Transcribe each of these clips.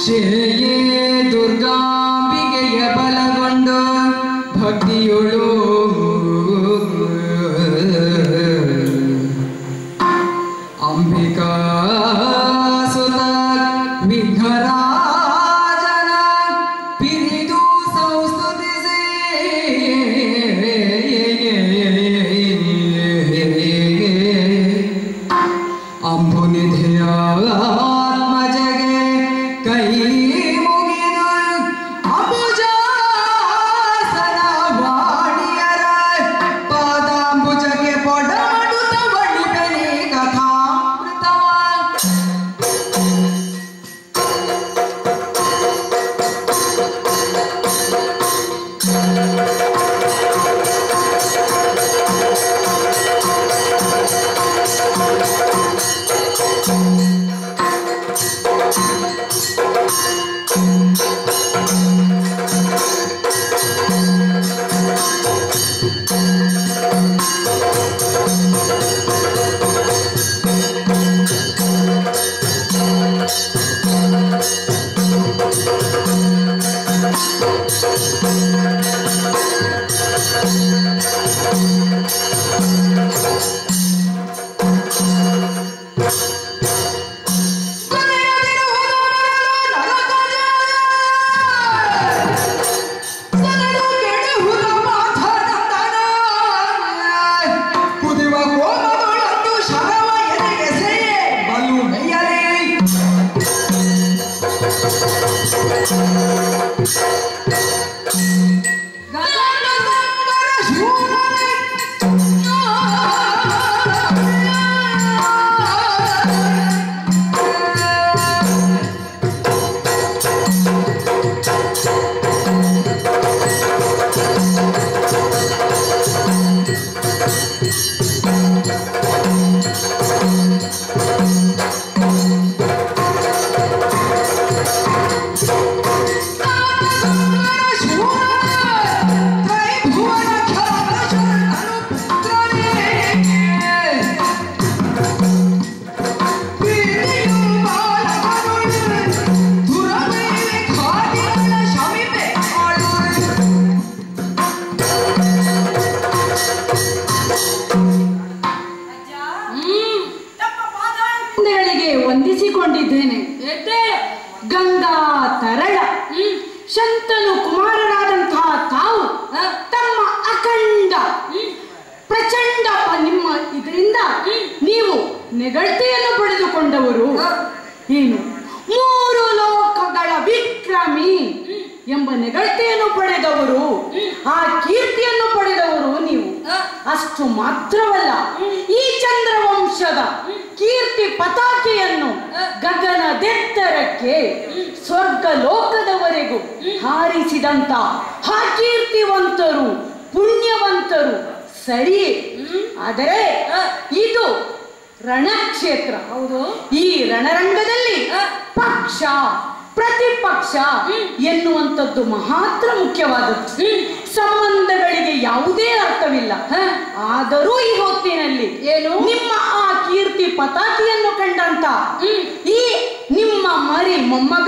ಶ್ರೇಯೇ ದುರ್ಗಾಂಬಿಗೆಯ ಬಲಗೊಂಡು ಭಕ್ತಿಯೊಳು ಅಂಬಿಕಾ ಸುತ ವಿಘ್ನರಾಜನ ಪಿರಿದು ಸಂಸ್ತುತಿಸಿ ಅಂಬುನಿಧಿಯ ಆತ್ಮಜಗೆ ಕೈ ಮುಗಿದು ಅಬುಜಾಸನ ವಾಣಿಯರ ಪಾದಾಂಬುಜಕ್ಕೆ ಪೊಡಮಡುತ್ತ ಬಳಿಬೆನಿ ಕಥಾಮೃತವ ಕುದಿವ ಕೋಮಗಳೊಂದು ಶರವ ಎದೆಗೆ ಸೆರೆ ಬಲು ಮೈಯಲೇ ಗಳಿಗೆ ವಂದಿಸಿಕೊಂಡಿದ್ದೇನೆ ಗಂಗಾ ತರಳ ಶಂತನು ಕುಮಾರನಾದಂತಹ ತಾವು ತಮ್ಮ ಅಖಂಡ ಪ್ರಚಂಡ ಪ- ನಿಮ್ಮ ಇದರಿಂದ ನೀವು ನೆಗಳ್ತಿಯನ್ನು ಪಡೆದುಕೊಂಡವರು ಏನು ಮೂರು ಲೋಕಗಳ ವಿಕ್ರಮಿ ಎಂಬ ನೆಗಳ್ತಿಯನ್ನು ಪಡೆದವರು ಆ ಕೀರ್ತಿಯನ್ನು ಪಡೆದವರು ನೀವು ಅಷ್ಟು ಮಾತ್ರವಲ್ಲ ಈ ಚಂದ್ರವಂಶದ ಕೀರ್ತಿ ಪತಾಕೆಯನ್ನು ಗಗನದೆತ್ತರಕ್ಕೆ ಸ್ವರ್ಗ ಲೋಕದವರೆಗೂ ಹಾರಿಸಿದಂತ ಆ ಕೀರ್ತಿವಂತರು ಪುಣ್ಯವಂತರು ಸರಿ ಆದರೆ ಇದು ರಣಕ್ಷೇತ್ರ ಹೌದು ಈ ರಣರಂಗದಲ್ಲಿ ಪಕ್ಷ ಪ್ರತಿಪಕ್ಷ ಎನ್ನುವಂಥದ್ದು ಮಾತ್ರ ಮುಖ್ಯವಾದದ್ದು ಸಂಬಂಧಗಳಿಗೆ ಯಾವುದೇ ಅರ್ಥವಿಲ್ಲ ಆದರೂ ಈ ಹೊತ್ತಿನಲ್ಲಿ ಏನು ನಿಮ್ಮ ಆ ಕೀರ್ತಿ ಪತಾಕಿಯನ್ನು ಕಂಡಂತ ಈ ನಿಮ್ಮ ಮರಿ ಮೊಮ್ಮಗ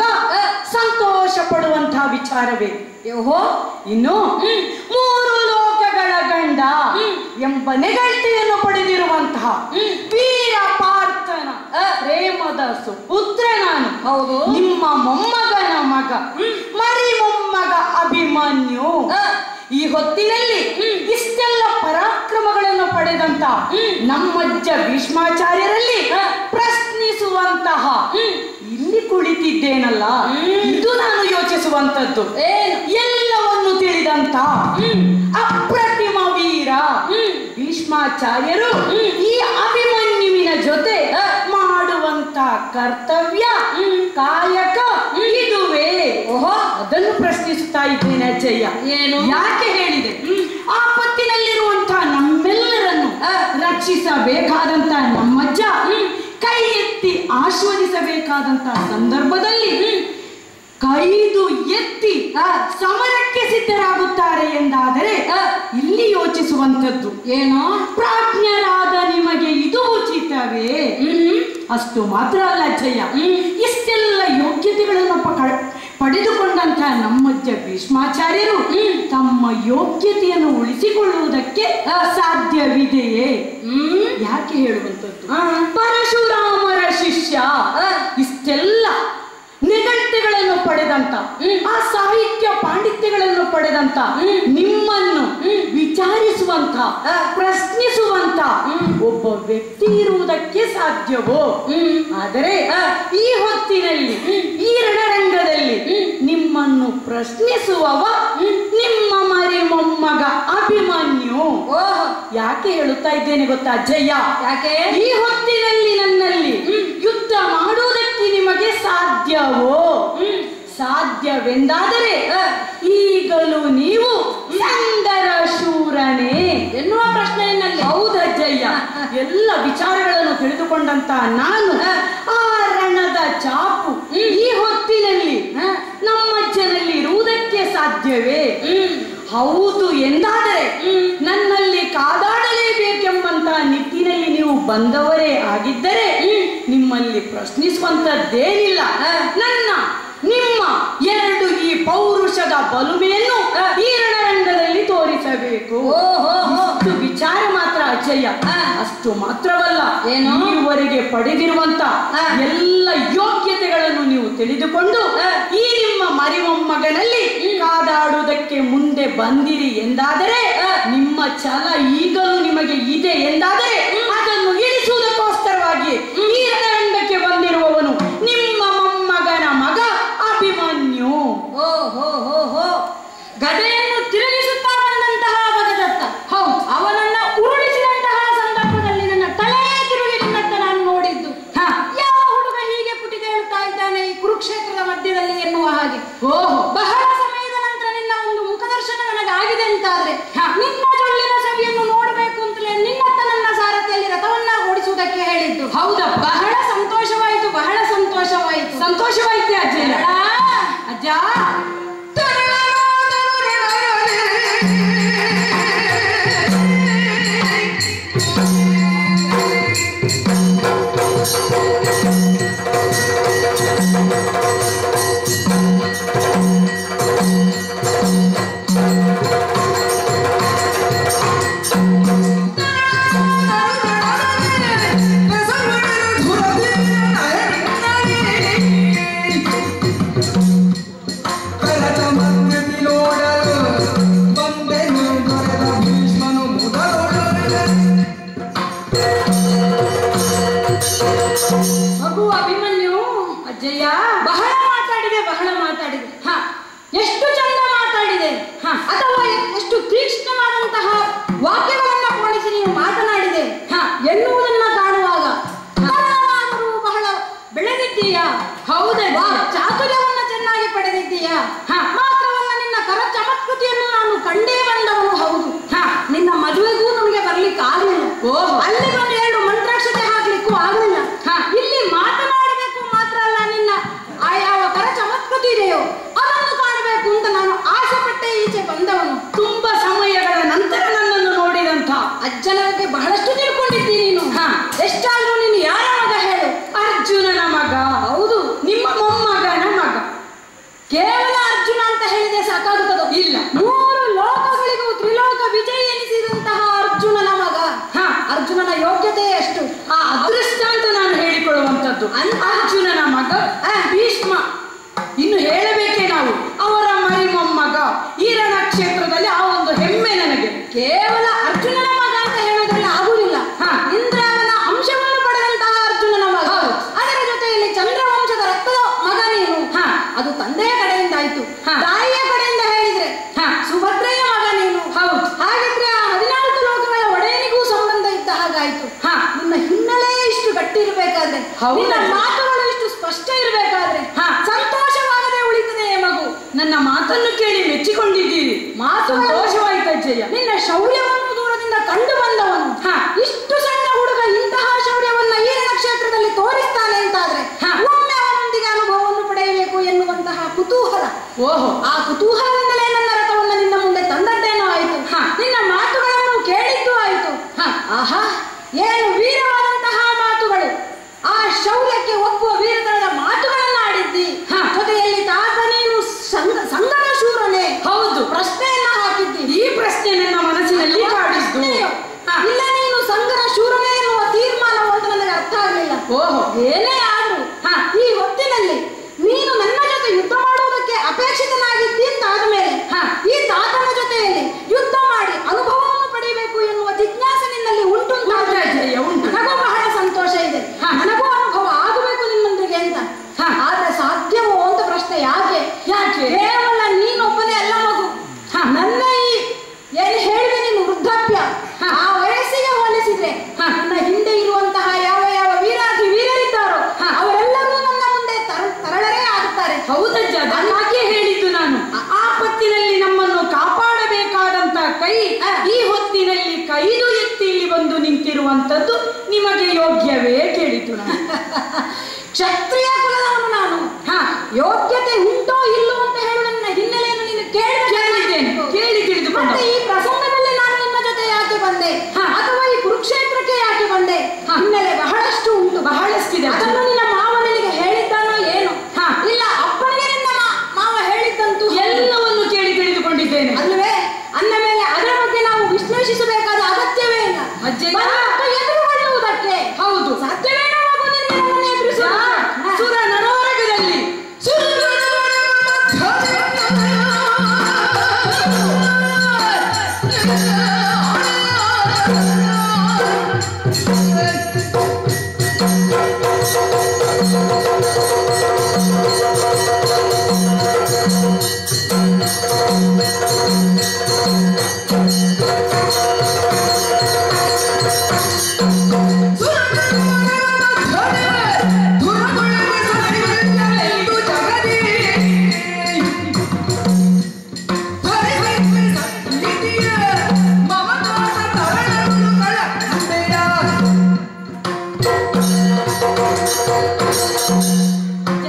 ಸಂತೋಷ ಪಡುವಂತಹ ವಿಚಾರವೇ ಓಹೋ ಇನ್ನು ಮೂರು ಲೋಕಗಳ ಗಂಡ ಎಂಬ ನೆಗಳ್ತಿಯನ್ನು ಪಡೆದಿರುವಂತಹ ವೀರ ಪಾರ್ಥನ ಪ್ರೇಮದ ಸುಪುತ್ರ ನಾನು ಹೌದು ನಿಮ್ಮ ಮೊಮ್ಮಗನ ಮಗ ಮರಿ ಮೊಮ್ಮಗ ಅಭಿಮನ್ಯು ಈ ಹೊತ್ತಿನಲ್ಲಿ ಇಷ್ಟೆಲ್ಲ ಪರಾಕ್ರಮಗಳನ್ನು ಪಡೆದಂತ ನಮ್ಮಜ್ಜ ಭೀಷ್ಮಾಚಾರ್ಯರಲ್ಲಿ ಪ್ರಶ್ನಿಸುವಂತಹ ಇಲ್ಲಿ ಕುಳಿತಿದ್ದೇನಲ್ಲ ಇದು ನಾನು ಯೋಚಿಸುವಂತದ್ದು ಎಲ್ಲವನ್ನು ತಿಳಿದಂತ ಅಪ್ರತಿಮ ವೀರ ಭೀಷ್ಮಾಚಾರ್ಯರು ಈ ಅಭಿಮನ್ಯುವಿನ ಜೊತೆ ಮಾಡುವಂತ ಕರ್ತವ್ಯ ಕಾಯಕ ಇದುವೇ ಓಹೋ ಅದನ್ನು ಪ್ರಶ್ನಿಸುತ್ತಾ ಇದ್ದೇನೆ ಅಜ್ಜಯ್ಯ ಏನು ಯಾಕೆ ಹೇಳಿದೆ ಆಪತ್ತಿನಲ್ಲಿರುವಂತಹ ನಮ್ಮೆಲ್ಲರನ್ನು ರಕ್ಷಿಸಬೇಕಾದಂತ ನಮ್ಮಜ್ಜ ಕೈ ಎತ್ತಿ ಆಶ್ವಾದಿಸಬೇಕಾದಂತ ಸಂದರ್ಭದಲ್ಲಿ ಕೈದು ಎತ್ತಿ ಸಮರಕ್ಕೆ ಸಿದ್ಧರಾಗುತ್ತಾರೆ ಎಂದಾದರೆ ಇಲ್ಲಿ ಯೋಚಿಸುವಂತದ್ದು ಏನೋ ಪ್ರಾಜ್ಞರಾದ ನಿಮಗೆ ಇದು ಉಚಿತವೇ ಅಷ್ಟು ಮಾತ್ರ ಅಲ್ಲ ಜಯ ಇಷ್ಟೆಲ್ಲ ಇಷ್ಟೆಲ್ಲ ಯೋಗ್ಯತೆಗಳನ್ನು ಪಕ- ಪಡೆದುಕೊಂಡಂತಹ ನಮ್ಮಜ್ಜ ಭೀಷ್ಮಾಚಾರ್ಯರು ತಮ್ಮ ಯೋಗ್ಯತೆಯನ್ನು ಉಳಿಸಿಕೊಳ್ಳುವುದಕ್ಕೆ ಸಾಧ್ಯವಿದೆಯೇ ಹ್ಮ್ ಯಾಕೆ ಹೇಳುವಂಥದ್ದು ಆ. ಪರಶುರಾಮರ ಶಿಷ್ಯ ಆ. ಇಷ್ಟೆಲ್ಲ ನಿಘಂಟುಗಳನ್ನು ಪಡೆದಂತ ಆ ಸಾಹಿತ್ಯ ಪಾಂಡಿತ್ಯಗಳನ್ನು ಪಡೆದಂತ ನಿಮ್ಮನ್ನು ವಿಚಾರಿಸುವಂತ ಪ್ರಶ್ನಿಸುವಂತ ಒಬ್ಬ ವ್ಯಕ್ತಿ ಇರುವುದಕ್ಕೆ ಸಾಧ್ಯವೋ ಆದರೆ ಈ ಹೊತ್ತಿನಲ್ಲಿ ಈ ರಣರಂಗದಲ್ಲಿ ನಿಮ್ಮನ್ನು ಪ್ರಶ್ನಿಸುವವ ನಿಮ್ಮ ಮರಿ ಮೊಮ್ಮಗ ಅಭಿಮನ್ಯು ಓಹೋ ಯಾಕೆ ಹೇಳುತ್ತಾ ಇದ್ದೇನೆ ಗೊತ್ತಾ ಅಜ್ಜಯ್ಯ ಯಾಕೆ ಈ ಹೊತ್ತಿನಲ್ಲಿ ನನ್ನಲ್ಲಿ ಯುದ್ಧ ಮಾಡುವುದಕ್ಕೆ ನಿಮಗೆ ಸಾಧ್ಯವೋ ಸಾಧ್ಯವೆಂದಾದರೆ ಈಗಲೂ ನೀವು ಸಂದರ ಶೂರನೇ ಎನ್ನುವ ಪ್ರಶ್ನೆಯಲ್ಲಿ ಹೌದಜ್ಜಯ್ಯ ಎಲ್ಲ ವಿಚಾರಗಳನ್ನು ತಿಳಿದುಕೊಂಡಂತ ನಾನು ಆ ರಣದ ಚಾಪು ಈ ಹೊತ್ತಿನಲ್ಲಿ ನಮ್ಮಜ್ಜನಲ್ಲಿ ಇರುವುದಕ್ಕೆ ಸಾಧ್ಯವೇ ಹೌದು ಎಂದಾದರೆ ನನ್ನಲ್ಲಿ ಕಾದಾಡಲೇಬೇಕೆಂಬಂತ ನಿಟ್ಟಿನಲ್ಲಿ ನೀವು ಬಂದವರೇ ಆಗಿದ್ದರೆ ನಿಮ್ಮಲ್ಲಿ ಪ್ರಶ್ನಿಸುವಂತದ್ದೇನಿಲ್ಲ ನನ್ನ ನಿಮ್ಮ ಎರಡು ಈ ಪೌರುಷದ ಬಲುಮೆಯನ್ನು ಈ ರಣರಂಗದಲ್ಲಿ ತೋರಿಸಬೇಕು ಇಷ್ಟು ವಿಚಾರ ಮಾತ್ರ ಅಜಯ್ಯ ಅಷ್ಟು ಮಾತ್ರವಲ್ಲ ಏನು? ಈವರೆಗೆ ಪಡೆದಿರುವಂತ ಎಲ್ಲ ಯೋಗ್ಯತೆಗಳನ್ನು ನೀವು ತಿಳಿದುಕೊಂಡು ಈ ನಿಮ್ಮ ಮರಿಮೊಮ್ಮಗನಲ್ಲಿ ಕಾದಾಡುವುದಕ್ಕೆ ಮುಂದೆ ಬಂದಿರಿ ಎಂದಾದರೆ ನಿಮ್ಮ ಛಲ ಈಗಲೂ ನಿಮಗೆ ಇದೆ ಎಂದಾದರೆ ಅದನ್ನು ಇಳಿಸುವುದಕ್ಕೋಸ್ಕರವಾಗಿ ಈ ರಣರಂಗಕ್ಕೆ ಬಂದಿರುವವನು ನಿಮ್ಮ ಮೊಮ್ಮಗನ ಮಗ ಅಭಿಮನ್ಯು ಓ ಹೋ ಹೋ ಹೋ ಗದೆಯನ್ನು ತಿರುಗಿಸುತ್ತಾ ಬಂದಂತಹ ಭಗದತ್ತ ಹೌದು ಅವನನ್ನ ಉರುಳಿಸಿದಂತಹ ಸಂದರ್ಭದಲ್ಲಿ ನನ್ನ ತಲೆ ತಿರುಗಿ ನಿನ್ನತ್ತ ನಾನು ನೋಡಿದ್ದು ಹ. ಯಾವ ಹುಡುಗ ಹೀಗೆ ಪುಟಿಗೆ ಹೇಳ್ತಾ ಇದ್ದಾನೆ ಈ ಕುರುಕ್ಷೇತ್ರದ ಮಧ್ಯದಲ್ಲಿ ಎನ್ನುವ ಹಾಗೆ ಓಹೋ ಬಹಳ ಸಮಯದ ನಂತರ ನಿನ್ನ ಒಂದು ಮುಖದರ್ಶನ ನನಗಾಗಿದೆ ಅಂತಾದ್ರೆ ಹ. ನಿನ್ನ ಜೊಳ್ಳಿನ ಸವಿಯನ್ನು ನೋಡಬೇಕು ಅಂತಲೇ ನಿನ್ನತ್ತ ನನ್ನ ಸಾರಥಿಯಲ್ಲಿ ರಥವನ್ನ ಓಡಿಸುವುದಕ್ಕೆ ಹೇಳಿದ್ದು ಹೌದಪ್ಪ ಬಹಳ ಸಂತೋಷವಾಯಿತು ಬಹಳ ಸಂತೋಷವಾಯಿತು ಸಂತೋಷವಾಯ್ತೆ ಅಜ್ಜಯ್ಯ ಅಜ್ಜ ಮಗು ಅಭಿಮನ್ಯು ಅಜ್ಜಯ್ಯ ಬಹಳ ಮಾತಾಡಿದೆ ಬಹಳ ಮಾತಾಡಿದೆ ಹ ಎಷ್ಟು ಚಂದ ಮಾತಾಡಿದೆ ಹ ಅಥವಾ ಎಷ್ಟು ತೀಕ್ಷ್ಣವಾದಂತಹ ವಾಕ್ಯಗಳನ್ನ ಪೋಣಿಸಿ ನೀವು ಮಾತನಾಡಿದೆ ಹ ಎನ್ನುವುದನ್ನ ಕಾಣುವಾಗ ಕನ್ನಡವಾದರೂ ಬಹಳ ಬೆಳೆದಿದ್ದೀಯಾ ಹೌದಾ ವಾ, ಚಾತುರ್ಯವನ್ನ ಚೆನ್ನಾಗಿ ಪಡೆದಿದ್ದೀಯಾ ಹ ಮಾತ್ರವಲ್ಲ ನಿನ್ನ ಕರ ಚಮತ್ಕೃತಿಯನ್ನು ನಾನು ಕಂಡೇ ಬಂದವನು ಹೌದು ಹ ನಿನ್ನ ಮದುವೆಗೂ ನಮಗೆ ಬರ್ಲಿಕ್ಕೆ ಆಗಲಿಲ್ಲ ಓಹೋ. ಅಲ್ಲಿ ಬಂದು ಎರಡು ಮಂತ್ರಾಕ್ಷತೆ ಹಾಕ್ಲಿಕ್ಕೂ ಆಗಲಿಲ್ಲ ಹ. ಇಲ್ಲಿ ಮಾತನಾಡಬೇಕು ಮಾತ್ರ ಅಲ್ಲ ನಿನ್ನ ಆ ಯಾವ ಕರ ಚಮತ್ಕೃತಿ ಇದೆಯೋ ಅದನ್ನು ಕಾಣಬೇಕು ಅಂತ ನಾನು ಆಸೆ ಪಟ್ಟೆ ಈಚೆ ಬಂದವನು ತುಂಬಾ ಸಮಯಗಳ ನಂತರ ನನ್ನನ್ನು ನೋಡಿದಂತ ಅಜ್ಜನ ಬಗ್ಗೆ ಬಹಳಷ್ಟು ತಿಳ್ಕೊಂಡಿದ್ದೀನಿ ನೀನು ಹ. ಎಷ್ಟಾದ್ರೂ ನೀನು ಯಾರ ಮಗ ಹೇಳು ಅರ್ಜುನನ ಮಗ ಹೌದು ನಿಮ್ಮ ಮೊಮ್ಮಗನ ಮಗ ಕೇವಲ ಅರ್ಜುನ ಅಂತ ಹೇಳಿದೆ ಸಾಕಾಗುತ್ತದೋ ಇಲ್ಲ. ಮೂರು ಲೋಕಗಳಿಗೂ ತ್ರಿಲೋಕ ವಿಜಯ ಎನಿಸಿದಂತಹ ಅರ್ಜುನನ ಮಗ ಹ. ಅರ್ಜುನನ ಯೋಗ್ಯತೆ ಎಷ್ಟು ಆ ಅದೃಷ್ಟ ಅಂತ ನಾನು ಹೇಳಿಕೊಳ್ಳುವಂಥದ್ದು ಅಂತ? ಅರ್ಜುನನ ಮಗ ಭೀಷ್ಮ ಇನ್ನು ಹೇಳಬೇಕೇ ನಾವು ಅವರ ಮರಿ ಮೊಮ್ಮಗ ಈ ರಣಕ್ಷೇತ್ರದಲ್ಲಿ ಆ ಒಂದು ಹೆಮ್ಮೆ ನನಗೆ ಕೇವಲ ಅರ್ಜುನನ ಮಗ ಅಂತ ಹೇಳೋದ್ರಲ್ಲಿ ಆಗುವುದಿಲ್ಲ ಹ. ಇಂದ್ರನ ಅಂಶವನ್ನು ಪಡೆದಂತಹ ಅರ್ಜುನನ ಮಗ ಹೌದು. ಅದರ ಜೊತೆಯಲ್ಲಿ ಚಂದ್ರವಂಶದ ರಕ್ತದ ಮಗ ನೀನು ಹ. ಅದು ತಂದೆಯ ಕಡೆಯಿಂದ ಆಯ್ತು ಹ. ತಾಯಿಯ ಕಡೆಯಿಂದ ಹೇಳಿದ್ರೆ ಹ. ಸುಭದ್ರೆಯ ಮಗ ನೀನು ಹೌದು. ಹಾಗಿದ್ರೆ ಆ ಹದಿನಾಲ್ಕು ಲೋಕಗಳ ಒಡೆಯನಿಗೂ ಸಂಬಂಧ ಇದ್ದ ಹಾಗಾಯ್ತು ಹ. ನಿನ್ನ ಹಿನ್ನೆಲೆ ಇಷ್ಟು ಗಟ್ಟಿ ಇರಬೇಕಾದ್ರೆ ಹೌದು. ನಿನ್ನ ಮಾತುಗಳು ಇಷ್ಟು ಸ್ಪಷ್ಟ ಇರಬೇಕಾದ್ರೆ ಹ. ಸಂತೋಷವಾಗದೆ ಉಳಿತದೆ ಮಗು ನನ್ನ ಮಾತನ್ನು ಕೇಳಿ ಮೆಚ್ಚಿಕೊಂಡಿದ್ದೀರಿ ಮಾತು ಸಂತೋಷವಾಯ್ತು ಅಜ್ಜಯ್ಯ ನಿನ್ನ ಶೌರ್ಯವನ್ನು ದೂರದಿಂದ ಕಂಡು ಬಂದವನು ಹ. ಇಷ್ಟು ಸಣ್ಣ ಹುಡುಗ ಇಂತಹ ಶೌರ್ಯವನ್ನ ಈ ಕ್ಷೇತ್ರದಲ್ಲಿ ತೋರಿಸ್ತಾನೆ ಅಂತಾದ್ರೆ ಹ. ಒಮ್ಮೆ ಅವನೊಂದಿಗೆ ಅನುಭವವನ್ನು ಪಡೆಯಬೇಕು ಎನ್ನುವಂತಹ ಕುತೂಹಲ ಓಹೋ ಆ ಕುತೂಹಲದಿಂದಲೇ ನನ್ನ ರಥವನ್ನ ನಿನ್ನ ಮುಂದೆ ತಂದದ್ದೇನೋ ಆಯಿತು ಹ. ನಿನ್ನ ಮಾತುಗಳನ್ನು ಕೇಳಿದ್ದು ಆಯಿತು ಹ. ಆಹಾ ಏನು ವೀರವಾದಂತಹ ಮಾತುಗಳು ಆ ಶೌರ್ಯಕ್ಕೆ ಒಪ್ಪುವ ವೀರತನದ ಮಾತುಗಳನ್ನ ಓಹೋ. ಏನೇ ಆದ್ರೂ ಹಾ. ಈ ಹೊತ್ತಿನಲ್ಲಿ ನೀನು ನನ್ನ ಜೊತೆ ಯುದ್ಧ ಮಾಡುವುದಕ್ಕೆ ಅಪೇಕ್ಷಿತನಾಗಿದ್ದಿ ಅಂತಾದ ಮೇಲೆ ಹಾ. ಈ ತಾತನ ಜೊತೆಯಲ್ಲಿ ಯುದ್ಧ ಮಾಡಿ ಅನುಭವವನ್ನು ಪಡೆಯಬೇಕು ಎನ್ನುವ ಜಿಜ್ಞಾಸೆ ನಿನ್ನಲ್ಲಿ ಉಂಟು ಅಂತ ಉಂಟು ಅಜ್ಜಯ್ಯ, ಉಂಟು. ನನಗೂ ಬಹಳ ಸಂತೋಷ ಇದೆ ಹಾ. ನನಗೂ ಅನುಭವ ಆಗಬೇಕು ನಿಮ್ಮೊಂದಿಗೆ ಅಂತ ಹಾ. ಆದ್ರೆ ಸಾಧ್ಯವೋ ಅಂತ ಪ್ರಶ್ನೆ ಯಾಕೆ ಯಾಕೆ? ಕೇವಲ ನೀನೊಬ್ಬನೇ ಅಲ್ಲ ಮಗು ಹಾ. ನನ್ನ ಈ ಏನು ಹೇಳಿದೆ ನೀನು ವೃದ್ಧಾಪ್ಯ ಹಾ. ಆ ವಯಸ್ಸಿಗೆ ಹೋಲಿಸಿದ್ರೆ ಹಾ. ನನ್ನ ಹಿಂದೆ ಇರುವಂತಹ ಯಾವ ಯಾವ ವೀರಾಧಿ ವೀರರಿದ್ದಾರೋ ಹಾ. ಅವರೆಲ್ಲರೂ ನನ್ನ ಮುಂದೆ ತರ- ತರಳರೇ ಆಗುತ್ತಾರೆ ಹೌದಜ್ಜ ಅದನ್ನಾಗೆ ಹೇಳಿದ್ದು ನಾನು ಆಪತ್ತಿನಲ್ಲಿ ನಮ್ಮನ್ನು ಕಾಪಾಡಬೇಕಾದಂತ ಕೈ ಈ ಹೊತ್ತಿನಲ್ಲಿ ಕೈದು ಎತ್ತಿ ಇಲ್ಲಿ ಬಂದು ನಿಂತಿರುವಂತದ್ದು ನಿಮಗೆ ಯೋಗ್ಯವೇ ಕೇಳಿತು ನಾನು ಕ್ಷತ್ರಿಯ ಕುಲದವನು ನಾನು ಹಾ ಯೋಗ್ಯತೆ ಉಂಟೋ ಇಲ್ಲೋ ಅಂತ ಹೇಳುವ ನನ್ನ ಹಿನ್ನೆಲೆಯನ್ನು ನೀನು ಕೇಳಿದ್ದೇನೆ ಕೇಳಿ ತಿಳಿದುಕೊಂಡ ಮತ್ತೆ ಈ ಪ್ರಸಂಗದಲ್ಲಿ ನಾನು ನಿನ್ನ ಜೊತೆ ಯಾಕೆ ಬಂದೆ ಹಾ. ಅಥವಾ ಈ ಕುರುಕ್ಷೇತ್ರಕ್ಕೆ ಯಾಕೆ ಬಂದೆ ಹಾ. ಹಿನ್ನೆಲೆ ಬಹಳಷ್ಟು ಉಂಟು ಬಹಳಷ್ಟಿದೆ. ಅದನ್ನು ನಿನ್ನ ಮಾವ ನಿನಗೆ ಹೇಳಿದ್ದಾನೋ ಏನು ಹಾ. ಇಲ್ಲ ಅಪ್ಪನಿಗೆ ನಿನ್ನ ಮಾ- ಮಾವ ಹೇಳಿದ್ದಂತೂ ಎಲ್ಲವನ್ನು ಕೇಳಿ ತಿಳಿದುಕೊಂಡಿದ್ದೇನೆ ಅಲ್ವೇ ಅಂದ ಮೇಲೆ ಅದರ ಬಗ್ಗೆ ನಾವು ವಿಶ್ಲೇಷಿಸಬೇಕಾದ ಅಗತ್ಯವೇ ಇಲ್ಲ ಅಜ್ಜಯ್ಯ. ಬಂದು ಎದುರುಗೊಳ್ಳುವುದಕ್ಕೆ ಹೌದು ಸಾಧ್ಯವೇನೋ ಮಗು ನಿನಗೆ ನನ್ನನ್ನು ಎದುರಿಸುವುದು? ಹಾ. ಸುರ ನರೋರಗದಲ್ಲಿ ಅಜ್ಜ,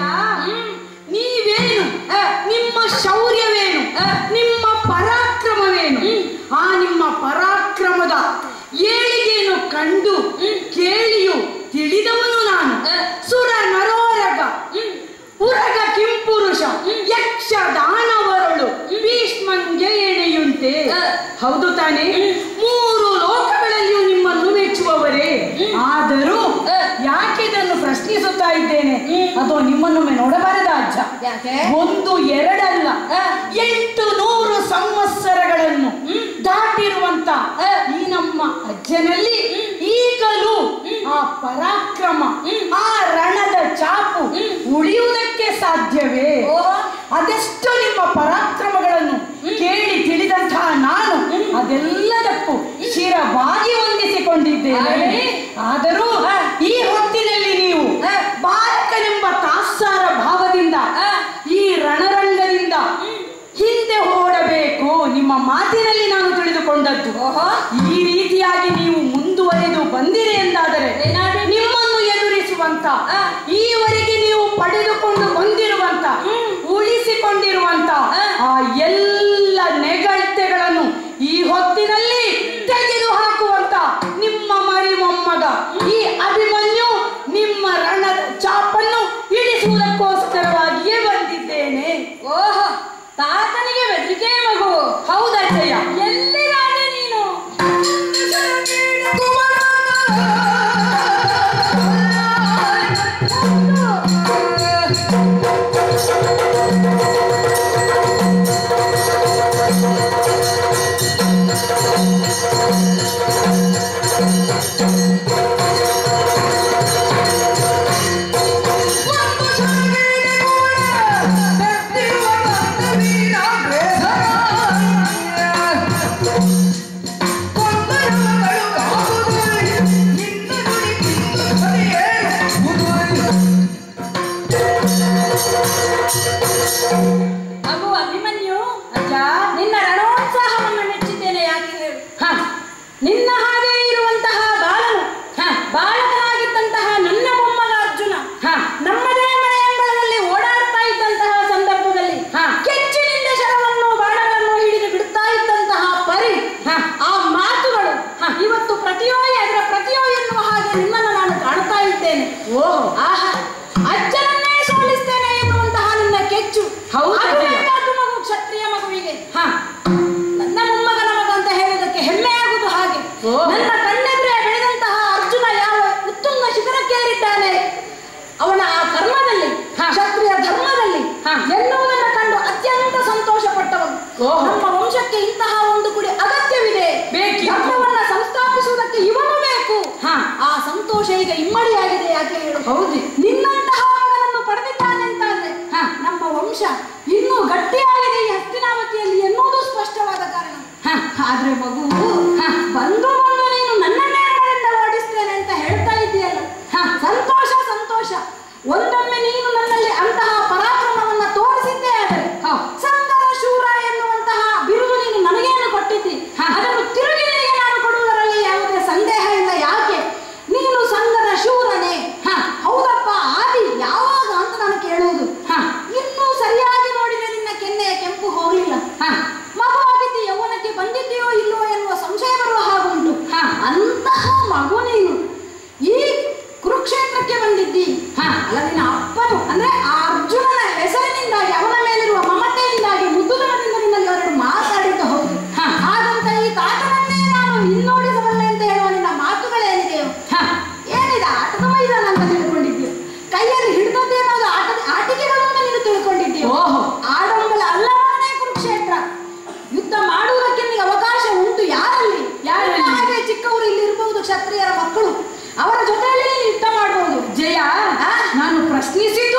ನೀವೇನು ಆ, ನಿಮ್ಮ ಶೌರ್ಯವೇನು ಆ, ನಿಮ್ಮ ಪರಾಕ್ರಮವೇನು ಆ ನಿಮ್ಮ ಪರಾಕ್ರಮದ ಏಳಿಗೆಯನ್ನು ಕಂಡು ಕೇಳಿಯು ತಿಳಿದವನು ನಾನು ಸುರ ನರೋರಗ ಉರಗ ಕಿಂಪುರುಷ ಯಕ್ಷ ದಾನವರಳು ಭೀಷ್ಮಂಗೆ ಎಣೆಯುಂಟೆ ಹೌದು ತಾನೇ ಮೂರು ಲೋಕಗಳಲ್ಲಿಯೂ ನಿಮ್ಮನ್ನು ಮೆಚ್ಚುವವರೇ ಆದರೂ ಯಾಕೆ ಇದನ್ನು ಪ್ರಶ್ನಿಸುತ್ತಾ ಇದ್ದೇನೆ ಅದು ನಿಮ್ಮನ್ನೊಮ್ಮೆ ನೋಡಬಾರದ ಅಜ್ಜ ಯಾಕೆ? ಒಂದು ಎರಡಲ್ಲ ಎಂಟು ನೂರು ಸಂವತ್ಸರಗಳನ್ನು ದಾಟಿರುವಂತ ಈ ನಮ್ಮ ಅಜ್ಜನಲ್ಲಿ ಈಗಲೂ ಆ ಪರಾಕ್ರಮ ಆ ರಣದ ಚಾಪು ಉಳಿಯುವುದಕ್ಕೆ ಸಾಧ್ಯವೇ ಓಹೋ. ಅದೆಷ್ಟು ನಿಮ್ಮ ಪರಾಕ್ರಮಗಳನ್ನು ಕೇಳಿ ತಿಳಿದಂತಹ ನಾನು ಅದೆಲ್ಲದಕ್ಕೂ ಶಿರವಾಗಿ ವಂದಿಸಿಕೊಂಡಿದ್ದೇನೆ ಅರೆ. ಆದರೂ ಈ ಹೊತ್ತಿನಲ್ಲಿ ನೀವು ಬಾಲಕನೆಂಬ ತಾತ್ಸಾರ ಭಾವದಿಂದ ಈ ರಣರಂಗದಿಂದ ಹಿಂದೆ ಓಡಬೇಕು ನಿಮ್ಮ ಮಾತಿನಲ್ಲಿ ನಾನು ತಿಳಿದುಕೊಂಡದ್ದು ಓಹೋ. ಈ ರೀತಿಯಾಗಿ ನೀವು ಮುಂದುವರೆದು ಬಂದಿರಿ ಎಂದಾದರೆ ಏನಾದ್ರು? ನಿಮ್ಮನ್ನು ಎದುರಿಸುವಂತ ಈವರೆಗೆ ನೀವು ಪಡೆದುಕೊಂಡು ಬಂದಿರುವಂತ ಉಳಿಸಿಕೊಂಡಿರುವಂತ ಆ ಎಲ್ಲ ನೆಗಳ್ತೆಗಳನ್ನು ಈ ಹೊತ್ತಿನಲ್ಲಿ ತೆಗೆದು ಹಾಕುವಂತ ನಿಮ್ಮ ಮರಿ ಮೊಮ್ಮಗ ಈ ಅಭಿಮನ್ಯು ನಿಮ್ಮ ರಣದ ಚಾಪನ್ನು ಇಳಿಸುವುದಕ್ಕೋಸ್ಕರವಾಗಿಯೇ ಬಂದಿದ್ದೇನೆ ಓಹೋ ತಾತನಿಗೆ ಬೆದರಿಕೆ ಮಗು ಹೌದಜ್ಜಯ್ಯ ಎಲ್ಲಿಗಾದೆ ನೀನು ಮಗು ಅಭಿಮನ್ಯು ಅಜ್ಜ ನಿನ್ನ ರಣೋತ್ಸಾಹವನ್ನು ಮೆಚ್ಚಿದ್ದೇನೆ ಯಾಕೆ ಹೇಳು ಹ, ನಿನ್ನ ಹಾಗೆ ಇರುವಂತಹ ಬಾಲನು ಹ, ಬಾಲಕನಾಗಿದ್ದಂತಹ ನನ್ನ ಮೊಮ್ಮಗ ಅರ್ಜುನ ಹ. ನಮ್ಮದೇ ಮನೆ ಅಂಗಳದಲ್ಲಿ ಓಡಾಡ್ತಾ ಇದ್ದಂತಹ ಸಂದರ್ಭದಲ್ಲಿ ಹ. ಕೆಚ್ಚಿನಿಂದ ಶರವನ್ನು ಬಾಣಗಳನ್ನು ಹಿಡಿದು ಬಿಡುತ್ತಾ ಇದ್ದಂತಹ ಪರಿ ಹ. ಆ ಮಾತುಗಳು ಇವತ್ತು ಪ್ರತಿಯೋ ಅದರ ಪ್ರತಿಯೋ ಎನ್ನುವ ಹಾಗೆ ನಿನ್ನನ್ನು ನಾನು ಕಾಣ್ತಾ ಇದ್ದೇನೆ ಓಹೋ ಆಹಾ ಅಜ್ಜನನ್ನೇ ಸೋಲಿಸ್ತೇನೆ ಎನ್ನುವಂತಹ ನಿನ್ನ ಕೆಚ್ಚು ಹೌದು ಅದು ಅಜ್ಜಯ್ಯ. ಬೇಕಾದ್ದು ಮಗು ಕ್ಷತ್ರಿಯ ಮಗುವಿಗೆ ಹ, ನನ್ನ ಮೊಮ್ಮಗನ ಮಗ ಅಂತ ಹೇಳುವುದಕ್ಕೆ ಹೆಮ್ಮೆ ಆಗುವುದು ಹಾಗೆ ಓ. ನನ್ನ ಕಣ್ಣೆದುರೇ ಬೆಳೆದಂತಹ ಅರ್ಜುನ ಯಾವ ಉತ್ತುಂಗ ಶಿಖರಕ್ಕೇರಿದ್ದಾನೆ ಓಹೋ. ನಮ್ಮ ವಂಶಕ್ಕೆ ಇಂತಹ ಒಂದು ಕುಡಿ ಅಗತ್ಯವಿದೆ ಬೇಕಿತ್ತು. ಧರ್ಮವನ್ನ ಸಂಸ್ಥಾಪಿಸುವುದಕ್ಕೆ ಇವನು ಬೇಕು ಹಾ. ಆ ಸಂತೋಷ ಈಗ ಇಮ್ಮಡಿಯಾಗಿದೆ ಯಾಕೆ ಹೇಳು ಹೌದು. ನಿನ್ನಂತಹ ಮಗನನ್ನು ಪಡೆದಿದ್ದಾನೆ ಅಂತಾದ್ರೆ ಹಾ. ನಮ್ಮ ವಂಶ ಇನ್ನೂ ಗಟ್ಟಿಯಾಗಿದೆ ಈ ಹಸ್ತಿನಾವತಿಯಲ್ಲಿ ಎನ್ನುವುದು ಸ್ಪಷ್ಟವಾದ ಕಾರಣ ಹಾ. ಆದ್ರೆ ಮಗು ಹಾ. ಬಂದು ಬಂದು ನೀನು ನನ್ನನ್ನೇ ಮನೆಯಿಂದ ಓಡಿಸ್ತೇನೆ ಅಂತ ಹೇಳ್ತಾ ಇದೆಯಲ್ಲ ಹಾ. ಸಂತೋಷ ಸಂತೋಷ ಒಂದೊಮ್ಮೆ ನೀನು ನನ್ನಲ್ಲಿ ಅಂತಹ ಪರಾಕ್ರಮವನ್ನ ತೋರಿಸಿದ್ದೇ ಆದರೆ ಹಾ. ಸಂಗರ ಶೂರ ಎನ್ನುವಂತಹ ಬಿರುದು ನೀನು ನನಗೇನು ಕೊಟ್ಟಿದ್ದಿ ಹಾ. ಅದನ್ನು ತಿರುಗಿ ನಿನಗೆ ನಾನು ಕೊಡುವುದರಲ್ಲಿ ಯಾವುದೇ ಸಂದೇಹ ಇಲ್ಲ ಯಾಕೆ ನೀನು ಸಂಗರ ಶೂರನೇ ಹಾ. ಹೌದಪ್ಪ ಆದಿ ಯಾವಾಗ ಅಂತ ನಾನು ಕೇಳುವುದು ಹಾ. ಇನ್ನೂ ಸರಿಯಾಗಿ ನೋಡಿದ್ರೆ ನಿನ್ನ ಕೆನ್ನೆಯ ಕೆಂಪು ಹೋಗಲಿಲ್ಲ ಹಾ. ಮಗುವಾಗಿದ್ದಿ ಯೌವನಕ್ಕೆ ಬಂದಿದ್ದೀಯೋ ಇಲ್ಲವೋ ಎನ್ನುವ ಸಂಶಯ ಬರುವ ಹಾಗುಂಟು ಹಾ. ಅಂತಹ ಮಗು ನೀನು ಈ ಕುರುಕ್ಷೇತ್ರಕ್ಕೆ ಬಂದಿದ್ದಿ ಹಾ. ಅಲ್ಲ ನಿನ್ನ ಅಪ್ಪನು ಅಂದ್ರೆ ಆ ಅರ್ಜುನನ ಹೆಸರಿನಿಂದಾಗಿ ಅವನ ಮೇಲಿರುವ ಮಮತೆಯಿಂದಾಗಿ ಮುದ್ದುತನದಿಂದ ನಿನ್ನಲ್ಲಿ ಎರಡು ಮಾತಾಡಿದ್ದು ಹೌದು ಹಾ. ಹಾಗಂತ ಈ ತಾತನನ್ನೇ ನಾನು ಹಿನ್ನೋಡಿಸಬಲ್ಲೆ ಅಂತ ಹೇಳುವ ನಿನ್ನ ಮಾತುಗಳೇನಿದೆಯೋ ಹಾ. ಏನಿದೆ ಆಟದ ಮೈದಾನ ಅಂತ ತಿಳ್ಕೊಂಡಿದ್ಯೋ ಕೈಯಲ್ಲಿ ಹಿಡಿದದ್ದೇನಾದ್ರು ಆಟದ ಆಟಿಕೆಗಳು ಅಂತ ನೀನು ತಿಳ್ಕೊಂಡಿದ್ಯೋ ಓಹೋ. ಆಡಂಬಲ ಅಲ್ಲವನ್ನೇ ಕುರುಕ್ಷೇತ್ರ ಯುದ್ಧ ಮಾಡುವುದಕ್ಕೆ ನಿನಗೆ ಅವಕಾಶ ಉಂಟು ಯಾರಲ್ಲಿ ಯಾರಲ್ಲಿ? ನಿನ್ನ ಹಾಗೆ ಚಿಕ್ಕವರು ಇಲ್ಲಿ ಇರಬಹುದು ಕ್ಷತ್ರಿಯರ ಮಕ್ಕಳು ಅವರ ಜೊತೆಯಲ್ಲಿ ನೀನು ಯುದ್ಧ ಮಾಡಬಹುದು ಜಯ ಆ? ನಾನು ಪ್ರಶ್ನಿಸಿದ್ದು